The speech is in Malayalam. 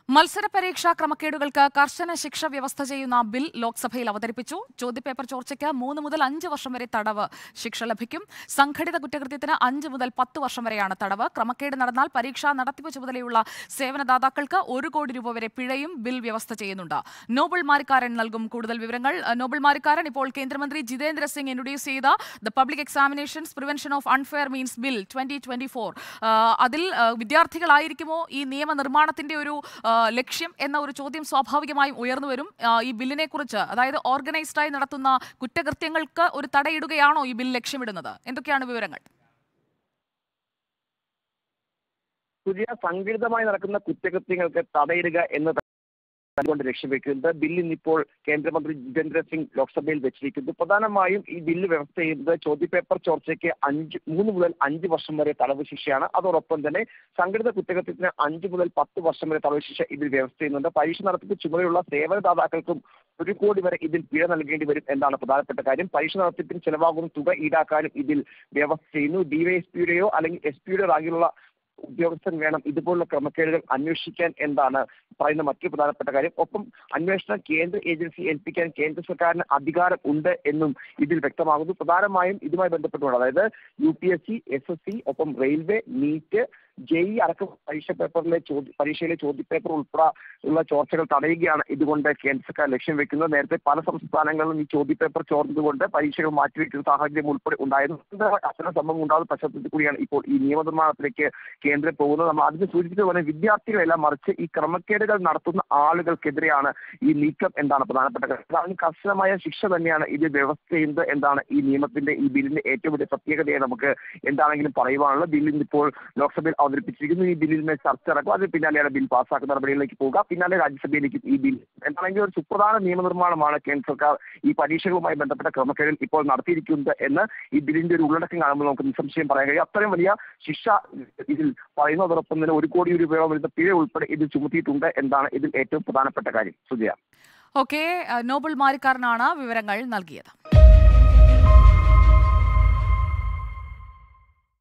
മത്സര പരീക്ഷാ ക്രമക്കേടുകൾക്ക് കർശന ശിക്ഷ വ്യവസ്ഥ ചെയ്യുന്ന ബിൽ ലോക്സഭയിൽ അവതരിപ്പിച്ചു ചോദ്യപേപ്പർ ചോർച്ചയ്ക്ക് മൂന്ന് മുതൽ അഞ്ച് വർഷം വരെ തടവ് ശിക്ഷ ലഭിക്കും സംഘടിത കുറ്റകൃത്യത്തിന് അഞ്ച് മുതൽ പത്ത് വർഷം വരെയാണ് തടവ് ക്രമക്കേട് നടന്നാൽ പരീക്ഷാ നടത്തിപ്പ് ചുമതലയുള്ള സേവനദാതാക്കൾക്ക് ഒരു കോടി രൂപ വരെ പിഴയും ബിൽ വ്യവസ്ഥ ചെയ്യുന്നുണ്ട് നോബിൾ മാരിക്കാരൻ നൽകും കൂടുതൽ വിവരങ്ങൾ അഹ് നോബിൾ മാരിക്കാരൻ ഇപ്പോൾ കേന്ദ്രമന്ത്രി ജിതേന്ദ്ര സിംഗ് ഇൻട്രൊഡ്യൂസ് ചെയ്ത the public examinations prevention of unfair means bill twenty twenty four അതിൽ അഹ് വിദ്യാർത്ഥികളായിരിക്കുമോ ഈ നിയമനിർമ്മാണത്തിന്റെ ഒരു ആ, ലക്ഷ്യം എന്ന ഒരു ചോദ്യം സ്വാഭാവികമായും ഉയർന്നു വരും ആ, ഈ ബില്ലിനെ കുറിച്ച് അതായത് ഓർഗനൈസ്ഡായി നടത്തുന്ന കുറ്റകൃത്യങ്ങൾക്ക് ഒരു തടയിടുകയാണോ ഈ ബിൽ ലക്ഷ്യമിടുന്നത് എന്തൊക്കെയാണ് വിവരങ്ങൾ പുതിയ സംഘടിതമായി നടക്കുന്ന കുറ്റകൃത്യങ്ങൾക്ക് തടയിടുക എന്ന് കൊണ്ട് ലക്ഷ്യം വെക്കുന്നത് ബിൽ ഇന്നിപ്പോൾ കേന്ദ്രമന്ത്രി ജിതേന്ദ്ര സിംഗ് ലോക്സഭയിൽ വെച്ചിരിക്കുന്നു പ്രധാനമായും ഈ ബില്ല് വ്യവസ്ഥ ചെയ്യുന്നത് ചോദ്യപേപ്പർ ചോർച്ചയ്ക്ക് അഞ്ച് മൂന്ന് മുതൽ അഞ്ച് വർഷം വരെ തടവ് ശിക്ഷയാണ് അതോടൊപ്പം തന്നെ സംഘടിത കുറ്റകൃത്യത്തിന് അഞ്ച് മുതൽ പത്ത് വർഷം വരെ തടവ് ശിക്ഷ ഇതിൽ വ്യവസ്ഥ ചെയ്യുന്നുണ്ട് പരീക്ഷ നടത്തിപ്പ് ചുമതലയുള്ള സേവനദാതാക്കൾക്കും ഒരു കോടി വരെ ഇതിൽ പിഴ നൽകേണ്ടി വരും എന്നാണ് പ്രധാനപ്പെട്ട കാര്യം പരീക്ഷ നടത്തിപ്പിന് ചെലവാകുന്ന തുക ഈടാക്കാനും ഇതിൽ വ്യവസ്ഥ ചെയ്യുന്നു ഡിവൈഎസ്പിയുടെയോ അല്ലെങ്കിൽ എസ് പിയുടെ റാങ്കിലുള്ള ഉദ്യോഗസ്ഥൻ വേണം ഇതുപോലുള്ള ക്രമക്കേടുകൾ അന്വേഷിക്കാൻ എന്താണ് പറയുന്ന മറ്റൊരു പ്രധാനപ്പെട്ട കാര്യം ഒപ്പം അന്വേഷണം കേന്ദ്ര ഏജൻസി ഏൽപ്പിക്കാൻ കേന്ദ്ര സർക്കാരിന് അധികാരം ഉണ്ട് എന്നും ഇതിൽ വ്യക്തമാകുന്നു പ്രധാനമായും ഇതുമായി ബന്ധപ്പെട്ടുകൊണ്ട് അതായത് U P S C S S C ഒപ്പം റെയിൽവേ നീറ്റ് ജെഇ അടക്കം പരീക്ഷ പേപ്പറിലെ ചോദ്യ പരീക്ഷയിലെ ചോദ്യപേപ്പർ ഉൾപ്പെടെ ഉള്ള ചോർച്ചകൾ തടയുകയാണ് ഇതുകൊണ്ട് കേന്ദ്ര സർക്കാർ ലക്ഷ്യം വെക്കുന്നത് നേരത്തെ പല സംസ്ഥാനങ്ങളിലും ഈ ചോദ്യപേപ്പർ ചോർന്നതുകൊണ്ട് പരീക്ഷകൾ മാറ്റിവെക്കുന്ന സാഹചര്യം ഉൾപ്പെടെ ഉണ്ടായിരുന്നു അത്തരം സംഭവം ഉണ്ടാകുന്ന പശ്ചാത്തലത്തിൽ കൂടിയാണ് ഇപ്പോൾ ഈ നിയമനിർമ്മാണത്തിലേക്ക് കേന്ദ്രം പോകുന്നത് നമ്മൾ അതിന് സൂചിപ്പിച്ചതുപോലെ വിദ്യാർത്ഥികളെല്ലാം മറിച്ച് ഈ ക്രമക്കേടുകൾ നടത്തുന്ന ആളുകൾക്കെതിരെയാണ് ഈ നീക്കം എന്താണ് പ്രധാനപ്പെട്ട കാര്യം അതിന് കർശനമായ ശിക്ഷ തന്നെയാണ് ഇത് വ്യവസ്ഥ ചെയ്യുന്നത് എന്താണ് ഈ നിയമത്തിന്റെ ഈ ബില്ലിന്റെ ഏറ്റവും വലിയ പ്രത്യേകതയെ നമുക്ക് എന്താണെങ്കിലും പറയുവാനുള്ളത് ബില്ലിൽ ഇപ്പോൾ ലോക്സഭയിൽ അവതരിപ്പിച്ചിരിക്കുന്നു ഈ ബില്ലിൽ മേൽ ചർച്ച നടക്കും അതിന് പിന്നാലെയാണ് ബിൽ പാസ്സാക്കുന്ന നടപടികളിലേക്ക് പോകുക പിന്നാലെ രാജ്യസഭയിലേക്ക് ഈ ബിൽ എന്താണെങ്കിലും ഒരു സുപ്രധാന നിയമനിർമ്മാണമാണ് കേന്ദ്ര സർക്കാർ ഈ പരീക്ഷകളുമായി ബന്ധപ്പെട്ട ക്രമക്കേടിൽ ഇപ്പോൾ നടത്തിയിരിക്കുന്നത് എന്ന് ഈ ബില്ലിന്റെ ഒരു ഉള്ളടക്കം കാണുമ്പോൾ നമുക്ക് നിസ്സംശയം പറയാൻ കഴിയും അത്രയും വലിയ ശിക്ഷ ഇതിൽ പറയുന്നതോടൊപ്പം തന്നെ ഒരു കോടി രൂപയോളം വരുന്ന പിഴ ഉൾപ്പെടെ ഇതിൽ ചുമത്തിയിട്ടുണ്ട് എന്നാണ് ഇതിൽ ഏറ്റവും പ്രധാനപ്പെട്ട കാര്യം സുജയ ഓക്കെ നോബിൾ മാരിക്കാരനാണ് വിവരങ്ങൾ നൽകിയത്